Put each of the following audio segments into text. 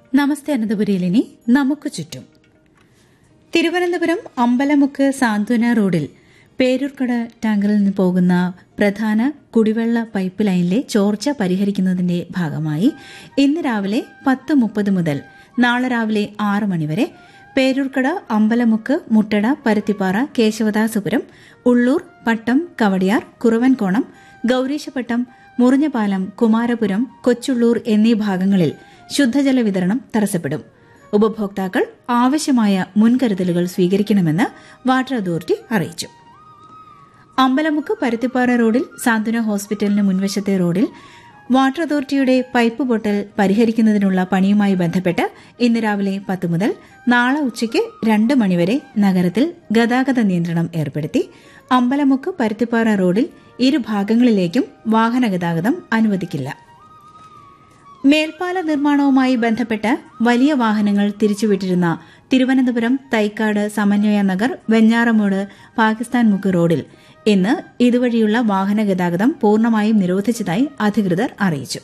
നമസ്തേ അനന്തപുരിയിലിനി നമുക്ക് ചുറ്റും തിരുവനന്തപുരം അമ്പലമുക്ക് സാന്ത്വന റോഡിൽ പേരൂർക്കട ടാങ്കറിൽ നിന്ന് പോകുന്ന പ്രധാന കുടിവെള്ള പൈപ്പ് ലൈനിലെ ചോർച്ച പരിഹരിക്കുന്നതിന്റെ ഭാഗമായി ഇന്ന് രാവിലെ പത്ത് മുപ്പത് മുതൽ നാളെ രാവിലെ ആറ് മണിവരെ പേരൂർക്കട അമ്പലമുക്ക് മുട്ടട പരുത്തിപ്പാറ കേശവദാസപുരം ഉള്ളൂർ പട്ടം കവടിയാർ കുറവൻകോണം ഗൌരീശപട്ടം മുറിഞ്ഞപാലം കുമാരപുരം കൊച്ചുള്ളൂർ എന്നീ ഭാഗങ്ങളിൽ ശുദ്ധജല വിതരണം തടസ്സപ്പെടും ഉപഭോക്താക്കൾ ആവശ്യമായ മുൻകരുതലുകൾ സ്വീകരിക്കണമെന്ന് വാട്ടർ അതോറിറ്റി അറിയിച്ചു അമ്പലമുക്ക് പരുത്തിപ്പാറ റോഡിൽ സാന്ത്വന ഹോസ്പിറ്റലിന് മുൻവശത്തെ റോഡിൽ വാട്ടർ അതോറിറ്റിയുടെ പൈപ്പ് പൊട്ടൽ പരിഹരിക്കുന്നതിനുള്ള പണിയുമായി ബന്ധപ്പെട്ട് ഇന്ന് രാവിലെ പത്ത് മുതൽ നാളെ ഉച്ചയ്ക്ക് രണ്ട് മണിവരെ നഗരത്തിൽ ഗതാഗത നിയന്ത്രണം ഏർപ്പെടുത്തി അമ്പലമുക്ക് പരുത്തിപ്പാറ റോഡിൽ ഇരുഭാഗങ്ങളിലേക്കും വാഹന ഗതാഗതം അനുവദിക്കില്ല മേൽപ്പാല നിർമ്മാണവുമായി ബന്ധപ്പെട്ട് വലിയ വാഹനങ്ങൾ തിരിച്ചുവിട്ടിരുന്ന തിരുവനന്തപുരം തൈക്കാട് സമന്വയ നഗർ വെഞ്ഞാറമൂട് പാകിസ്ഥാൻ മുക്ക് റോഡിൽ ഇന്ന് ഇതുവഴിയുള്ള വാഹന ഗതാഗതം പൂർണ്ണമായും നിരോധിച്ചതായി അധികൃതർ അറിയിച്ചു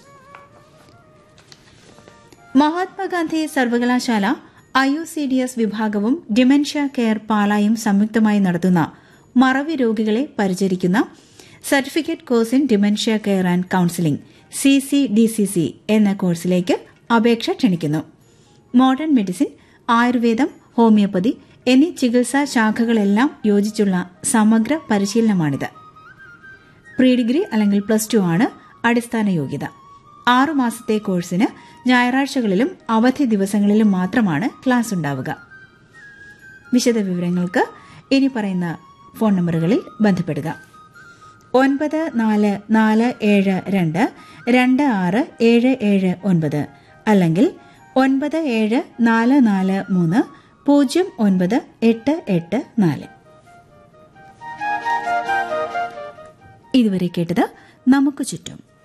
മഹാത്മാഗാന്ധി സർവകലാശാല I U C D S വിഭാഗവും ഡിമെൻഷ്യ കെയർ പാലായും സംയുക്തമായി നടത്തുന്ന മറവി രോഗികളെ പരിചരിക്കുന്ന certificate course in dementia care and counselling C C D C C എന്ന കോഴ്സിലേക്ക് അപേക്ഷ ക്ഷണിക്കുന്നു മോഡേൺ മെഡിസിൻ ആയുർവേദം ഹോമിയോപ്പതി എന്നീ ചികിത്സാ ശാഖകളെല്ലാം യോജിച്ചുള്ള സമഗ്ര പരിശീലനമാണിത് പ്രീ ഡിഗ്രി അല്ലെങ്കിൽ പ്ലസ് ടു ആണ് അടിസ്ഥാന യോഗ്യത ആറു മാസത്തെ കോഴ്സിന് ഞായറാഴ്ചകളിലും അവധി ദിവസങ്ങളിലും മാത്രമാണ് ക്ലാസ് ഉണ്ടാവുക വിശദവിവരങ്ങൾക്ക് ഇനി പറയുന്ന ഫോൺ നമ്പറുകളിൽ ബന്ധപ്പെടുക ഒൻപത് നാല് നാല് ഏഴ് രണ്ട് രണ്ട് ആറ് ഏഴ് ഏഴ് ഒൻപത് അല്ലെങ്കിൽ ഒൻപത് ഏഴ് നാല് നാല് മൂന്ന് പൂജ്യം ഒൻപത് എട്ട് എട്ട് നാല് ഇതുവരെ കേട്ടത് നമുക്ക് ചുറ്റും